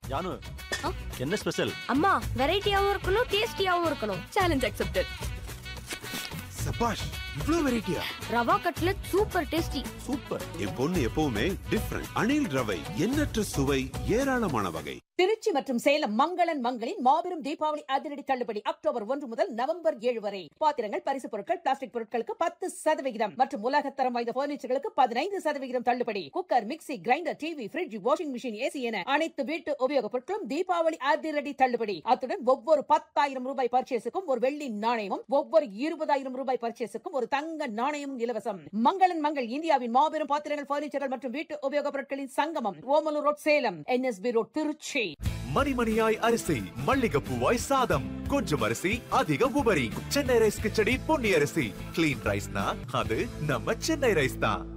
ஜானு ஆ? என்ன ஸ்பெஷல் அம்மா வெரைட்டியாவும் இருக்கணும் டேஸ்டியாவும் இருக்கணும் சேலஞ்ச் அக்செப்டட் சபாஷ் இவ்ளோ வெரைட்டியா rava cutlet super tasty super என் பொண்ணு எப்பவுமே டிஃப்ரெண்ட் அணில் ரவை எண்ணற்ற சுவை ஏராளமான வகை திருச்சி மற்றும் சேலம் மங்களன் மங்களின் மாபெரும் தீபாவளி அதிரடி தள்ளுபடி அக்டோபர் ஒன்று முதல் நவம்பர் ஏழு வரை பாத்திரங்கள் பரிசு பொருட்கள் பிளாஸ்டிக் பொருட்களுக்கு பத்து சதவிகிதம் மற்றும் உலகத்தரம் வாய்ந்த பர்னிச்சர்களுக்கு பதினைந்து சதவிகிதம் தள்ளுபடி cooker mixie grinder TV fridge washing machine AC என அனைத்து வீட்டு உபயோகப் பொருட்களும் தீபாவளி அதிரடி தள்ளுபடி அத்துடன் ஒவ்வொரு பத்தாயிரம் ரூபாய் பர்ச்சேஸுக்கும் ஒரு வெள்ளி நாணயமும் ஒவ்வொரு இருபதாயிரம் ரூபாய் பர்ச்சேஸுக்கும் ஒரு தங்க நாணயமும் இலவசம் மங்களன் மங்கள் இந்தியாவின் மாபெரும் பாத்திரங்கள் பர்னிச்சர்கள் மற்றும் வீட்டு உபயோகப் பொருட்களின் சங்கமம் Omalur road Salem NSP road Trichy மணிமணியாய் அரிசி மல்லிகைப்பூவாய் சாதம் கொஞ்சம் அரிசி அதிக உபரி சென்னை ரைஸ் கிச்சடி பொன்னி அரிசி கிளீன் ரைஸ்னா அது நம்ம சென்னை ரைஸ் தான்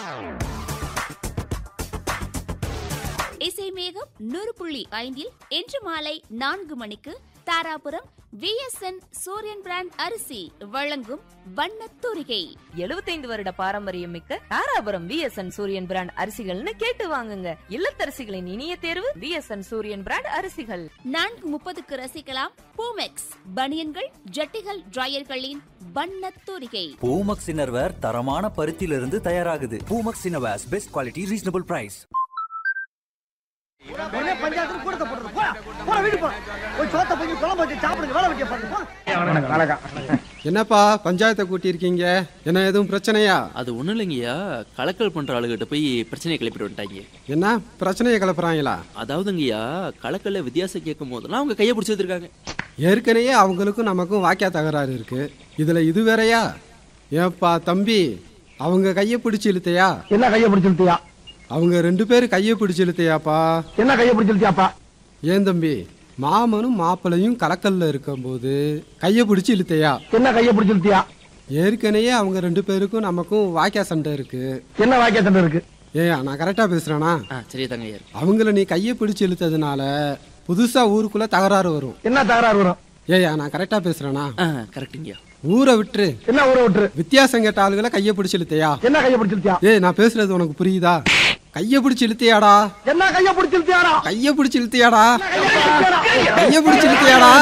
இசை மேகம் நூறு புள்ளி ஐந்தில் இன்று மாலை நான்கு மணிக்கு தாராபுரம் விஎஸ்என் சூரியன் பிராண்ட் அரிசி வழங்கும் வண்ணத் தூரிகை எழுபத்தைந்து வருட பாரம்பரியம் மிக்க தாராபுரம் விஎஸ்என் சூரியன் பிராண்ட் அரிசிகள்னு கேட்டு வாங்குங்க இல்லத்தரசிகளின் இனிய தேர்வு விஎஸ்என் சூரியன் பிராண்ட் அரிசிகள் நான்கு முப்பதுக்கு ரசிக்கலாம் பூமெக்ஸ் பனியன்கள் ஜட்டிகள் டிரையர்களின் வண்ணத் தூரிகை பூமக்ஸ் இன்னர்வேர் தரமான பருத்தியிலிருந்து தயாராகுது Poomex innerwears best quality reasonable price பஞ்சாயத்து கூடத்தை போடுறது போடா போடா வீட்டுக்கு போடா போய் சோத்த போய் குழம்பு வச்சு சாப்பிடுங்க வேலை வெட்டிய பாருங்க என்னப்பா பஞ்சாயத்தை கூட்டியிருக்கீங்க என்ன எதுவும் பிரச்சனையா அது ஒண்ணும் இல்லைங்கய்யா கலக்கல் பண்ற ஆளுகிட்ட போய் பிரச்சனையை கிளப்பிட்டு வந்துட்டாங்க என்ன பிரச்சனையை கிளப்புறாங்களா அதாவதுங்கய்யா கலக்கல்ல வித்தியாசம் கேட்கும் போதெல்லாம் அவங்க கையை பிடிச்சி வச்சிருக்காங்க ஏற்கனவே அவங்களுக்கும் நமக்கும் வாக்கியா தகராறு இருக்கு இதுல இது வேறயா ஏப்பா தம்பி அவங்க கையை பிடிச்சு இழுத்தையா என்ன கையை பிடிச்சிருத்தியா அவங்க ரெண்டு பேரும் கையை பிடிச்சு இழுத்தையாப்பா என்ன கையை பிடிச்சிருத்தியாப்பா ஏன் தம்பி மாமனும் மாப்பிளையும் கலக்கல்ல இருக்கும்போது கையை பிடிச்சு இழுத்தையா என்ன கையை பிடிச்சிருத்தியா ஏற்கனவே அவங்க ரெண்டு பேருக்கும் நமக்கும் வாக்கியா சண்டை இருக்கு என்ன வாக்கிய சண்டை இருக்கு ஏயா நான் கரெக்டா பேசுறேனா ஆ சரியா தாங்கய்யா அவங்கள நீ கையை பிடிச்சு இழுத்ததுனால புதுசா ஊருக்குள்ள தகராறு வரும் என்ன தகராறு வரும் ஏயா நான் கரெக்டா பேசுறேனா ஆ கரெக்டுங்கய்யா ஊரை விட்டுரு என்ன ஊரை விட்டுரு வித்தியாசம் கேட்ட ஆளுகளை கையை பிடிச்சு இழுத்தையா என்ன கையை பிடிச்சிருத்தியா ஏய் நான் பேசுறது உனக்கு புரியுதா கையை பிடிச்சு இழுத்தியாடா என்ன கையை பிடிச்சிருத்தியாரா கையை பிடிச்சு இழுத்தியாடா கையை பிடிச்சு இழுத்தியாடா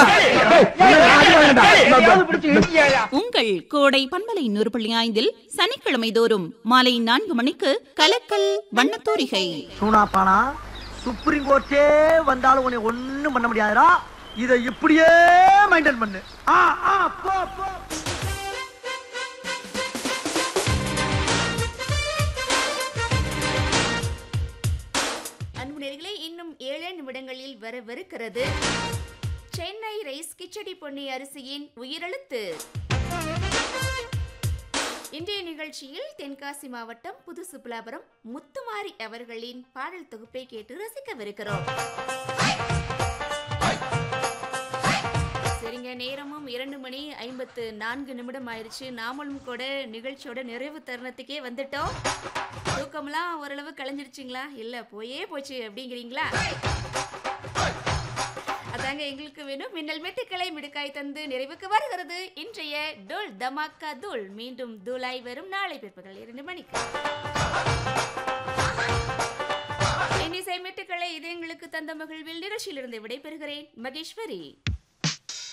உங்கள் கோடை பண்பலை நூறு புள்ளி ஐந்தில் சனிக்கிழமை தோறும் மாலை நான்கு மணிக்கு கலக்கல் வண்ணத்தூரிகை சூனாப்பானா சுப்ரீம் கோர்ட்டே வந்தாலும் உன்னை ஒண்ணும் பண்ண முடியாதுடா இதை இப்படியே மெயின்டைன் பண்ணு ஆ ஆ போ போ அன்பு நேயர்களே இன்னும் ஏழு நிமிடங்களில் வரவிருக்கிறது சென்னை ரைஸ் கிச்சடி பொன்னி அரிசியின் உயிரெழுத்து இன்றைய நிகழ்ச்சியில் தென்காசி மாவட்டம் புது சுப்புலாபுரம் முத்துமாரி அவர்களின் பாடல் தொகுப்பை கேட்டு ரசிக்கவிருக்கிறோம் சரிங்க நேரமும் இரண்டு மணி ஐம்பத்து நான்கு நிமிடம் ஆயிருச்சு நாமளும் கூட நிகழ்ச்சியோட நிறைவு தருணத்துக்கே வந்துட்டோம் தூக்கம்லாம் ஓரளவு கலைஞ்சிருச்சுங்களா இல்ல போயே போச்சு அப்படிங்கிறீங்களா அதாங்க எங்களுக்கு வேணும் மின்னல் மெட்டுக்களை மிடுக்காய் தந்து நிறைவுக்கு வருகிறது இன்றைய டோல் தமாக்கா தூள் மீண்டும் தூளாய் வரும் நாளை பிற்பகல் இரண்டு மணிக்கு இன்னிசை மெட்டுக்களை இதயங்களுக்கு தந்த மகிழ்வில் நிகழ்ச்சியிலிருந்து விடைபெறுகிறேன் மகேஸ்வரி